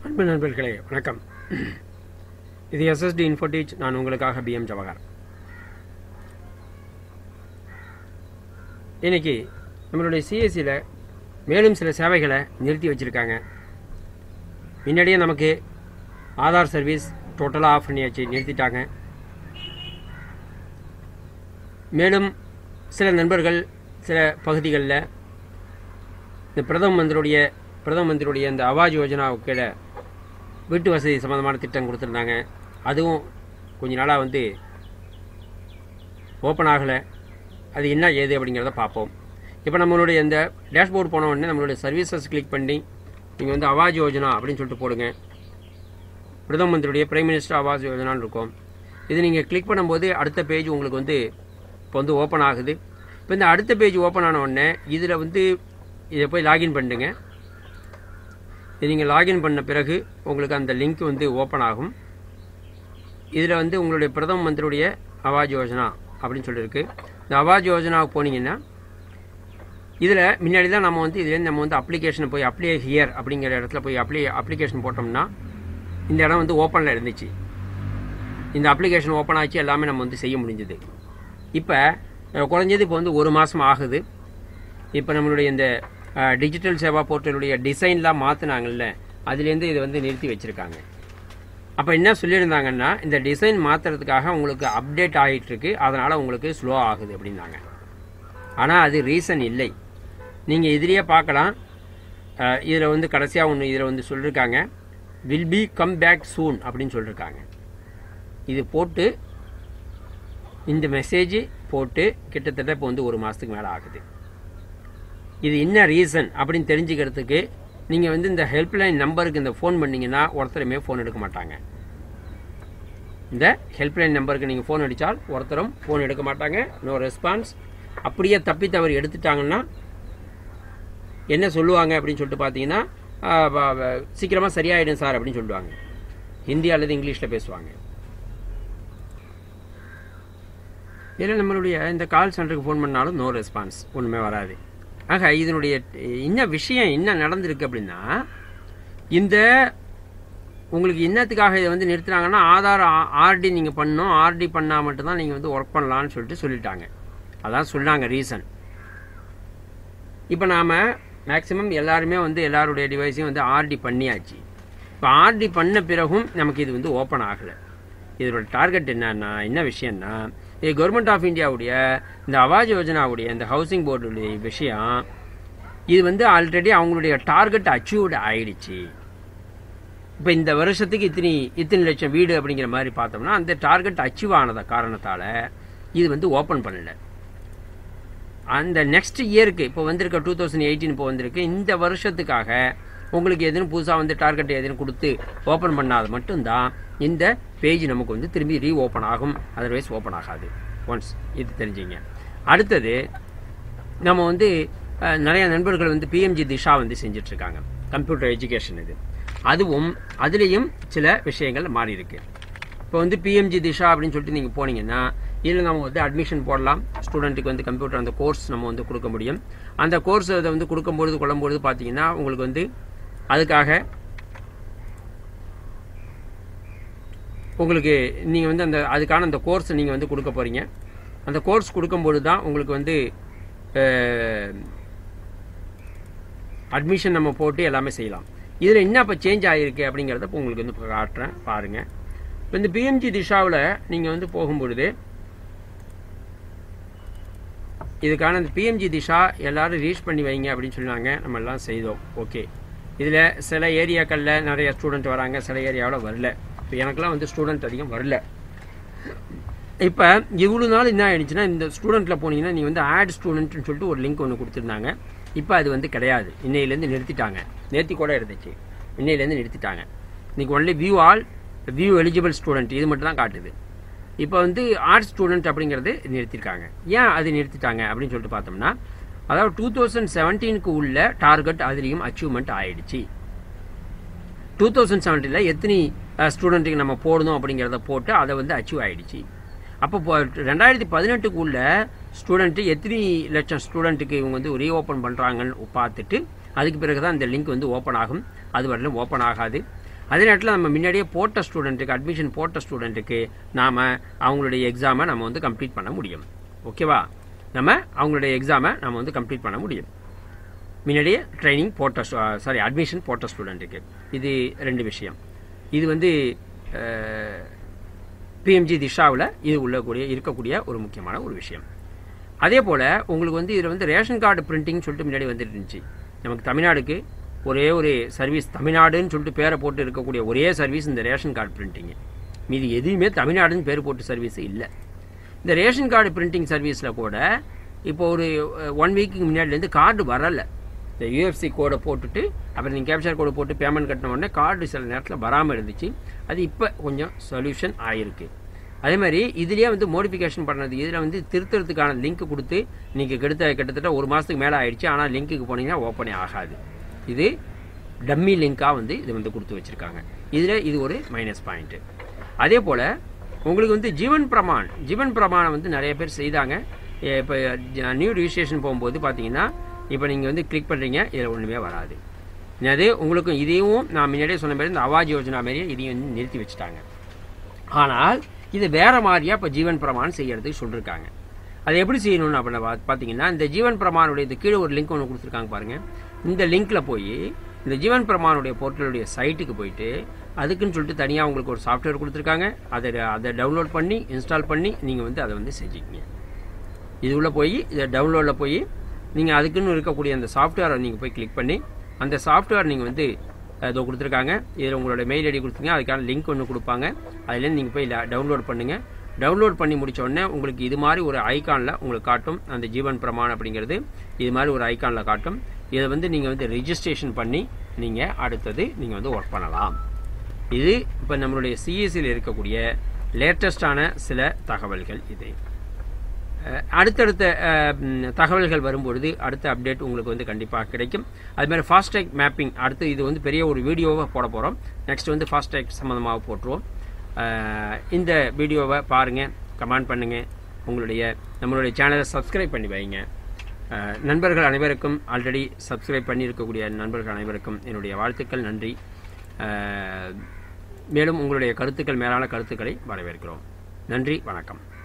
அன்பு நண்பர்களே வணக்கம் இது எஸ்எஸ்டி இன்ஃபோடீச் நான் உங்களுக்காக பிஎம் ஜவஹர் இன்னைக்கு நம்மளுடைய சிஎஸ்சியில் மேலும் சில சேவைகளை நிறுத்தி வச்சுருக்காங்க முன்னாடியே நமக்கு ஆதார் சர்வீஸ் டோட்டலாக ஆஃப் பண்ணியாச்சு நிறுத்திட்டாங்க மேலும் சில நண்பர்கள் சில பகுதிகளில் இந்த பிரதம மந்திரியுடைய பிரதம மந்திரியுடைய இந்த ஆவாஸ் யோஜனாவுக்கு கீழே வீட்டு வசதி சம்மந்தமான திட்டம் கொடுத்துருந்தாங்க அதுவும் கொஞ்ச நாளாக வந்து ஓப்பன் ஆகலை அது என்ன ஏது அப்படிங்கிறத பார்ப்போம் இப்போ நம்மளுடைய இந்த டேஷ்போர்ட் போன உடனே நம்மளுடைய சர்வீசஸ் கிளிக் பண்ணி நீங்கள் வந்து ஆவாஸ் யோஜனா அப்படின்னு சொல்லிட்டு போடுங்க பிரதம மந்திரியுடைய பிரைம் மினிஸ்டர் ஆவாஸ் யோஜனான்னு இருக்கும் இது நீங்கள் கிளிக் பண்ணும்போது அடுத்த பேஜ் உங்களுக்கு வந்து இப்போ வந்து ஓப்பன் ஆகுது இப்போ இந்த அடுத்த பேஜ் ஓப்பன் ஆன உடனே இதில் வந்து இதை போய் லாகின் பண்ணுங்க இது நீங்கள் லாகின் பண்ண பிறகு உங்களுக்கு அந்த லிங்க் வந்து ஓப்பன் ஆகும் இதில் வந்து உங்களுடைய பிரதம மந்திரியுடைய ஆவாஸ் யோஜனா அப்படின்னு சொல்லியிருக்கு இந்த ஆவாஸ் யோஜனாவுக்கு போனீங்கன்னா இதில் முன்னாடி தான் நம்ம வந்து இதுலேருந்து நம்ம வந்து அப்ளிகேஷனை போய் அப்ளை ஹியர் அப்படிங்கிற இடத்துல போய் அப்ளை அப்ளிகேஷன் போட்டோம்னா இந்த இடம் வந்து ஓப்பனில் இருந்துச்சு இந்த அப்ளிகேஷன் ஓப்பன் ஆச்சு எல்லாமே நம்ம வந்து செய்ய முடிஞ்சுது இப்போ அஹ், குறைஞ்சது இப்போ வந்து ஒரு மாதம் ஆகுது இப்போ நம்மளுடைய இந்த அஹ், டிஜிட்டல் சேவா போர்ட்டலுடைய டிசைன்லாம் மாற்றினாங்கல்ல அதுலேருந்து இதை வந்து நிறுத்தி வச்சுருக்காங்க அப்போ என்ன சொல்லியிருந்தாங்கன்னா இந்த டிசைன் மாற்றுறதுக்காக உங்களுக்கு அப்டேட் ஆகிட்டு இருக்கு அதனால் உங்களுக்கு ஸ்லோ ஆகுது அப்படின்னாங்க ஆனால் அது ரீசன் இல்லை நீங்கள் இதுலேயே பார்க்கலாம் இதில் வந்து கடைசியாக ஒன்று இதில் வந்து சொல்லியிருக்காங்க will be come back soon அப்படின்னு சொல்லியிருக்காங்க இது போட்டு இந்த மெசேஜ் போட்டு கிட்டத்தட்ட இப்போ வந்து ஒரு மாதத்துக்கு மேலே ஆகுது இது என்ன ரீசன் அப்படின்னு தெரிஞ்சுக்கிறதுக்கு நீங்கள் வந்து இந்த ஹெல்ப்லைன் நம்பருக்கு இந்த ஃபோன் பண்ணீங்கன்னா ஒருத்தருமே ஃபோன் எடுக்க மாட்டாங்க இந்த ஹெல்ப்லைன் நம்பருக்கு நீங்கள் ஃபோன் அடித்தால் ஒருத்தரும் ஃபோன் எடுக்க மாட்டாங்க நோ ரெஸ்பான்ஸ் அப்படியே தப்பி தவறு எடுத்துட்டாங்கன்னா என்ன சொல்லுவாங்க அப்படின்னு சொல்லிட்டு பார்த்தீங்கன்னா சீக்கிரமாக சரியாயிடும் சார் அப்படின்னு சொல்லுவாங்க ஹிந்தி அல்லது இங்கிலீஷில் பேசுவாங்க இதில் நம்மளுடைய இந்த கால் சென்டருக்கு ஃபோன் பண்ணாலும் நோ ரெஸ்பான்ஸ் ஒன்றுமே வராது ஆக இதனுடைய என்ன விஷயம் என்ன நடந்திருக்கு அப்படின்னா இந்த உங்களுக்கு என்னத்துக்காக இதை வந்து நிறுத்துறாங்கன்னா ஆதார் ஆர்டி நீங்கள் பண்ணணும் ஆர்டி பண்ணால் மட்டும்தான் நீங்கள் வந்து ஒர்க் பண்ணலாம்னு சொல்லிட்டு சொல்லிட்டாங்க அதான் சொன்னாங்க ரீசன் இப்போ நாம் மேக்ஸிமம் எல்லாருமே வந்து எல்லாருடைய டிவைஸையும் வந்து ஆர்டி பண்ணியாச்சு இப்போ ஆர்டி பண்ண பிறகும் நமக்கு இது வந்து ஓப்பன் ஆகலை இதோட டார்கெட் என்னன்னா என்ன விஷயம்னா இது கவர்மெண்ட் ஆஃப் இந்தியாவுடைய இந்த ஆவாஸ் யோஜனாவுடைய இந்த ஹவுசிங் போர்டுடைய விஷயம் இது வந்து ஆல்ரெடி அவங்களுடைய டார்கெட் அச்சீவ்டு ஆயிடுச்சு இப்போ இந்த வருஷத்துக்கு இத்தனை இத்தனை லட்சம் வீடு அப்படிங்கிற மாதிரி பார்த்தோம்னா அந்த டார்கெட் அச்சீவ் ஆனத காரணத்தால் இது வந்து ஓப்பன் பண்ணல அந்த நெக்ஸ்ட் இயருக்கு இப்போ வந்திருக்க டூ தௌசண்ட் எயிட்டீன் இப்போ வந்திருக்கு இந்த வருஷத்துக்காக உங்களுக்கு எதுவும் புதுசாக வந்து டார்கெட் எதுவும் கொடுத்து ஓப்பன் பண்ணாத மட்டும்தான் இந்த பேஜ் நமக்கு வந்து திரும்பி ரீ ஓப்பன் ஆகும் அதர்வைஸ் ஓப்பன் ஆகாது ஒன்ஸ் இது தெரிஞ்சுங்க அடுத்தது நம்ம வந்து அஹ், நிறைய நண்பர்கள் வந்து பிஎம்ஜி திஷா வந்து செஞ்சிட்ருக்காங்க கம்ப்யூட்டர் எஜுகேஷன் இது அதுவும் அதுலேயும் சில விஷயங்கள் மாறி இருக்கு இப்போ வந்து பிஎம்ஜி திஷா அப்படின்னு சொல்லிட்டு நீங்கள் போனீங்கன்னா இதில் நம்ம வந்து அட்மிஷன் போடலாம் ஸ்டூடெண்ட்டுக்கு வந்து கம்ப்யூட்டர் அந்த கோர்ஸ் நம்ம வந்து கொடுக்க முடியும் அந்த கோர்ஸ் அதை வந்து கொடுக்கும்பொழுது கொள்ளும்பொழுது பார்த்தீங்கன்னா உங்களுக்கு வந்து அதுக்காக உங்களுக்கு நீங்கள் வந்து அந்த அதுக்கான அந்த கோர்ஸ் நீங்கள் வந்து கொடுக்க போகிறீங்க அந்த கோர்ஸ் கொடுக்கும்பொழுது தான் உங்களுக்கு வந்து அட்மிஷன் நம்ம போட்டு எல்லாமே செய்யலாம் இதில் என்ன இப்போ சேஞ்ச் ஆகிருக்கு அப்படிங்கிறத இப்போ உங்களுக்கு வந்து இப்போ காட்டுறேன் பாருங்கள் இப்போ இந்த பிஎம்ஜி திஷாவில் நீங்கள் வந்து போகும்பொழுது இதுக்கான இந்த பிஎம்ஜி திஷா எல்லாரும் ரீச் பண்ணி வைங்க அப்படின்னு சொன்னாங்க நம்ம எல்லாம் செய்தோம் ஓகே இதில் சில ஏரியாக்களில் நிறைய ஸ்டூடெண்ட் வராங்க சில ஏரியாவில் வரல இப்போ எனக்கெல்லாம் வந்து ஸ்டூடெண்ட் அதிகம் வரல இப்போ இவ்வளோ நாள் என்ன ஆயிடுச்சுன்னா இந்த ஸ்டூடெண்ட்டில் போனீங்கன்னா நீங்கள் வந்து ஆட் ஸ்டூடெண்ட்னு சொல்லிட்டு ஒரு லிங்க் ஒன்று கொடுத்துருந்தாங்க இப்போ அது வந்து கிடையாது இன்னையிலேருந்து நிறுத்திட்டாங்க நேர்த்தி கூட இருந்துச்சு இன்னையிலேருந்து நிறுத்திட்டாங்க இன்னைக்கு only view all view eligible student இது மட்டும் தான் காட்டுது இப்போ வந்து ஆர்ட்ஸ் ஸ்டூடெண்ட் அப்படிங்கிறது நிறுத்திருக்காங்க ஏன் அது நிறுத்திட்டாங்க அப்படின்னு சொல்லிட்டு பார்த்தோம்னா அதாவது டூ தௌசண்ட் செவன்டீனுக்கு உள்ள டார்கெட் அதுலேயும் அச்சீவ்மெண்ட் ஆயிடுச்சு டூ தௌசண்ட் செவன்டீனில் எத்தனை ஸ்டூடெண்ட்டுக்கு நம்ம போடணும் அப்படிங்கிறத போட்டு அதை வந்து அச்சீவ் ஆயிடுச்சு அப்போ இப்போ ரெண்டாயிரத்தி பதினெட்டுக்கு உள்ள ஸ்டூடெண்ட்டு எத்தனை லட்சம் ஸ்டூடெண்ட்டுக்கு இவங்க வந்து ரீஓப்பன் பண்ணுறாங்கன்னு பார்த்துட்டு அதுக்கு பிறகு தான் இந்த லிங்க் வந்து ஓப்பன் ஆகும் அது வரலும் ஓப்பன் ஆகாது அதே நேரத்தில் நம்ம முன்னாடியே போட்ட ஸ்டூடெண்ட்டுக்கு அட்மிஷன் போட்ட ஸ்டூடெண்ட்டுக்கு நாம் அவங்களுடைய எக்ஸாமை நம்ம வந்து கம்ப்ளீட் பண்ண முடியும் ஓகேவா நம்ம அவங்களுடைய எக்ஸாமை நம்ம வந்து கம்ப்ளீட் பண்ண முடியும் முன்னாடியே ட்ரைனிங் போட்ட சாரி அட்மிஷன் போட்ட ஸ்டூடெண்ட்டுக்கு இது ரெண்டு விஷயம் இது வந்து பிஎம்ஜி திஷாவில் இது உள்ளக்கூடிய இருக்கக்கூடிய ஒரு முக்கியமான ஒரு விஷயம் அதே போல் உங்களுக்கு வந்து இதில் வந்து ரேஷன் கார்டு பிரிண்டிங் சொல்லிட்டு முன்னாடி வந்துட்டு இருந்துச்சு நமக்கு தமிழ்நாடுக்கு ஒரே ஒரு சர்வீஸ் தமிழ்நாடுன்னு சொல்லிட்டு பேரை போட்டு இருக்கக்கூடிய ஒரே சர்வீஸ் இந்த ரேஷன் கார்டு பிரிண்டிங்கு மீதி எதுவுமே தமிழ்நாடுன்னு பேர் போட்டு சர்வீஸ் இல்லை இந்த ரேஷன் கார்டு பிரிண்டிங் சர்வீஸில் கூட இப்போ ஒரு ஒன் வீக்கு முன்னாடிலேருந்து கார்டு வரலை இந்த யூஎஃப்சி கோடை போட்டுட்டு அப்புறம் நீங்கள் கேப்சர் கோடை போட்டு பேமெண்ட் கட்டின உடனே கார்டு சில நேரத்தில் வராமல் இருந்துச்சு அது இப்போ கொஞ்சம் சொல்யூஷன் ஆகிருக்கு அதே மாதிரி இதுலேயே வந்து மோடிஃபிகேஷன் பண்ணது இதில் வந்து திருத்துறதுக்கான லிங்க் கொடுத்து நீங்கள் கெடுத்த கிட்டத்தட்ட ஒரு மாதத்துக்கு மேலே ஆயிடுச்சு ஆனால் லிங்க்குக்கு போனீங்கன்னா ஓப்பனே ஆகாது இது டம்மி லிங்காக வந்து இது வந்து கொடுத்து வச்சுருக்காங்க இதில் இது ஒரு மைனஸ் பாயிண்ட்டு அதே போல் உங்களுக்கு வந்து ஜீவன் பிரமான் ஜீவன் பிரமாணம் வந்து நிறைய பேர் செய்தாங்க இப்போ நியூ ரிஜிஸ்ட்ரேஷன் போகும்போது பார்த்தீங்கன்னா இப்போ நீங்கள் வந்து கிளிக் பண்ணுறீங்க இதில் ஒன்றுமே வராது அது உங்களுக்கும் இதையும் நான் முன்னாடியே சொன்ன மாதிரி இந்த அவாஜ் யோஜனா மாதிரியே இதையும் வந்து நிறுத்தி வச்சுட்டாங்க ஆனால் இது வேற மாதிரியா இப்போ ஜீவன் பிரமாணம் செய்யறதுக்கு சொல்லியிருக்காங்க அது எப்படி செய்யணும்னு அப்படின்னு பா- பார்த்தீங்கன்னா இந்த ஜீவன் பிரமானுடைய இது கீழே ஒரு லிங்க் ஒன்று கொடுத்துருக்காங்க பாருங்க இந்த லிங்க்ல போய் இந்த ஜீவன் பிரமானுடைய போர்ட்டலுடைய சைட்டுக்கு போயிட்டு அதுக்குன்னு சொல்லிட்டு தனியாக உங்களுக்கு ஒரு சாஃப்ட்வேர் கொடுத்துருக்காங்க அதை அதை டவுன்லோட் பண்ணி இன்ஸ்டால் பண்ணி நீங்கள் வந்து அதை வந்து செஞ்சுக்கிங்க இது உள்ள போய் இதை டவுன்லோடில் போய் நீங்கள் அதுக்குன்னு இருக்கக்கூடிய அந்த சாஃப்ட்வேரை நீங்கள் போய் கிளிக் பண்ணி அந்த சாஃப்ட்வேர் நீங்கள் வந்து இதோ கொடுத்துருக்காங்க இதில் உங்களோட மெயில் ஐடி கொடுத்தீங்க அதுக்கான லிங்க் ஒன்று கொடுப்பாங்க அதுலேருந்து நீங்கள் போய் டவுன்லோட் பண்ணுங்கள் டவுன்லோட் பண்ணி முடிச்ச உடனே உங்களுக்கு இது மாதிரி ஒரு ஐகானில் உங்களுக்கு காட்டும் அந்த ஜீவன் பிரமான் அப்படிங்கிறது இது மாதிரி ஒரு ஐகானில் காட்டும் இதை வந்து நீங்கள் வந்து ரிஜிஸ்ட்ரேஷன் பண்ணி நீங்கள் அடுத்தது நீங்கள் வந்து ஒர்க் பண்ணலாம் இது இப்போ நம்மளுடைய சிஎஸ்சியில் இருக்கக்கூடிய லேட்டஸ்டான சில தகவல்கள் இது அஹ் அடுத்தடுத்த அஹ், ம், தகவல்கள் வரும்பொழுது அடுத்த அப்டேட் உங்களுக்கு வந்து கண்டிப்பாக கிடைக்கும் அது மாதிரி ஃபாஸ்டேக் மேப்பிங் அடுத்து இது வந்து பெரிய ஒரு வீடியோவை போட போகிறோம் நெக்ஸ்ட் வந்து ஃபாஸ்டேக் சம்மந்தமாக போட்டுருவோம் அஹ், இந்த வீடியோவை பாருங்கள் கமெண்ட் பண்ணுங்கள் உங்களுடைய நம்மளுடைய சேனலை சப்ஸ்கிரைப் பண்ணி வைங்க அஹ், நண்பர்கள் அனைவருக்கும் ஆல்ரெடி சப்ஸ்கிரைப் பண்ணியிருக்கக்கூடிய நண்பர்கள் அனைவருக்கும் என்னுடைய வாழ்த்துக்கள் நன்றி அஹ், மேலும் உங்களுடைய கருத்துக்கள் மேலான கருத்துக்களை வரவேற்கிறோம் நன்றி வணக்கம்